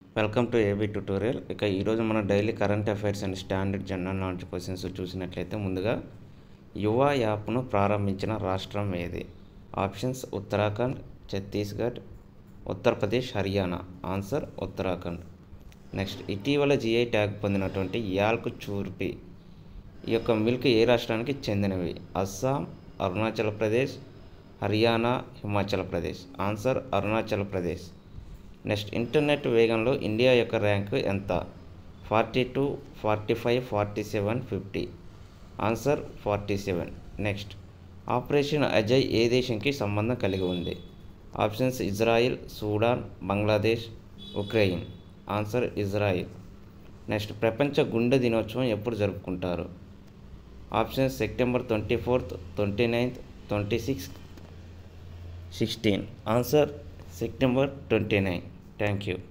welcome to AB tutorial ఇక ఈరోజు మన daily current affairs and standard general knowledge questions చూసినట్లయితే ముందుగా యువ యాప్ను ప్రారంభించిన రాష్ట్రం ఏది options Uttarakhand Chhattisgarh Uttar Pradesh Haryana answer Uttarakhand next ఇటీవల జిఐ ట్యాగ్ పొందినటువంటి యాల్క్ చూర్పి ఈ యొక్క మిల్క్ ఏ రాష్ట్రానికి చెందినవి Assam Arunachal Pradesh Haryana Himachal Pradesh answer Arunachal Pradesh next internet వేగంలో ఇండియా యొక్క ర్యాంకు ఎంత forty two forty five forty seven fifty answer forty seven next operation Ajay ఏ దేశంకి సంబంధం కలిగి ఉంది options Israel Sudan Bangladesh Ukraine answer Israel next ప్రపంచ గుండె దినోత్సవం ఎప్పుడు జరుపుకుంటారు options September twenty fourth twenty ninth twenty sixth sixteen answer September twenty nine thank you